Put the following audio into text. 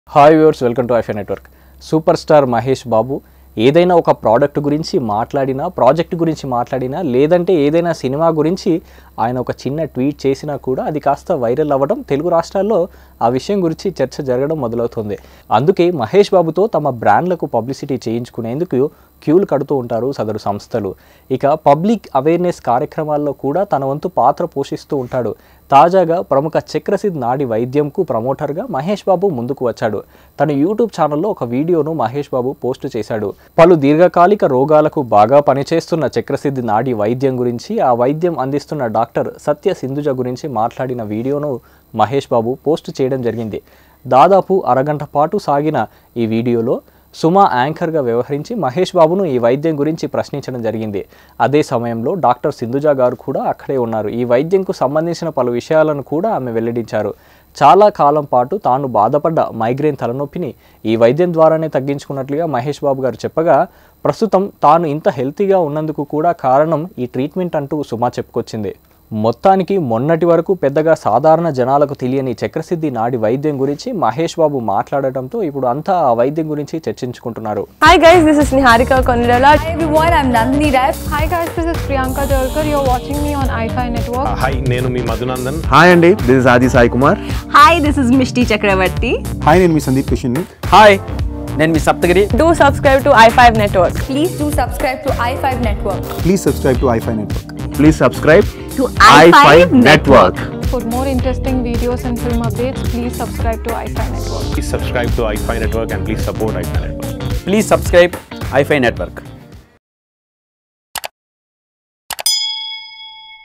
Hi viewers welcome to iFi network super star Mahesh Babu ఏదైనా ఒక product గురించి మాట్లాడినా ప్రాజెక్ట్ గురించి మాట్లాడినా లేదంటే ఏదైనా సినిమా గురించి ఆయన ఒక చిన్న ట్వీట్ చేసినా కూడా అది కాస్త వైరల్ అవ్వడం తెలుగు రాష్ట్రాల్లో ఆ విషయం గురించి చర్చ జరగడం మొదలవుతుంది అందుకే మహేష్ బాబుతో తమ బ్రాండ్లకు పబ్లిసిటీ చేయించుకునేందుకు క్యూలు కడుతూ ఉంటారు సదరు సంస్థలు ఇక పబ్లిక్ అవేర్నెస్ కార్యక్రమాల్లో కూడా తన వంతు పాత్ర పోషిస్తూ ఉంటాడు తాజాగా ప్రముఖ చక్రసిద్ నాడి వైద్యంకు ప్రమోటర్గా మహేష్ బాబు ముందుకు వచ్చాడు తన యూట్యూబ్ ఛానల్లో ఒక వీడియోను మహేష్ బాబు పోస్ట్ చేశాడు పలు దీర్ఘకాలిక రోగాలకు బాగా పనిచేస్తున్న చక్రసిద్ధి నాడి వైద్యం గురించి ఆ వైద్యం అందిస్తున్న డాక్టర్ సత్య సింధుజ గురించి మాట్లాడిన వీడియోను మహేష్ బాబు పోస్ట్ చేయడం జరిగింది దాదాపు అరగంట పాటు సాగిన ఈ వీడియోలో సుమా యాంకర్గా వ్యవహరించి మహేష్ బాబును ఈ వైద్యం గురించి ప్రశ్నించడం జరిగింది అదే సమయంలో డాక్టర్ సింధుజ గారు కూడా అక్కడే ఉన్నారు ఈ వైద్యంకు సంబంధించిన పలు విషయాలను కూడా ఆమె వెల్లడించారు చాలా కాలం పాటు తాను బాధపడ్డ మైగ్రేన్ తలనొప్పిని ఈ వైద్యం ద్వారానే తగ్గించుకున్నట్లుగా మహేష్ బాబు గారు చెప్పగా ప్రస్తుతం తాను ఇంత హెల్తీగా ఉన్నందుకు కూడా కారణం ఈ ట్రీట్మెంట్ అంటూ సుమా చెప్పుకొచ్చింది మొత్తానికి మొన్నటి వరకు పెద్దగా సాధారణ జనాలకు తెలియని చక్రసిద్ధి నాడి వైద్యం గురించి మహేష్ బాబు మాట్లాడటంతో ఇప్పుడు అంతా ఆ వైద్యం గురించి చర్చించుకుంటున్నారు Hi guys, this is Niharika Konirala. Hi everyone, I'm Nandini Rai. Hi guys, this is Priyanka Jalkar. You're watching me on iFi Network. Hi నేను మీ మధునందన్ హాయ్ అండి this is Aadi Sai Kumar Hi, this is Mishti Chakravarti. Hi నేను మీ సందీప్ కిషన్ని hi నేను మీ Saptagiri Do subscribe to i5 Network. Please do subscribe to i5 Network. Please subscribe to iFi network please subscribe To i5 network For more interesting videos and film updates, please subscribe to iFi Network. Please subscribe to iFi network and please support iFi network please subscribe iFi network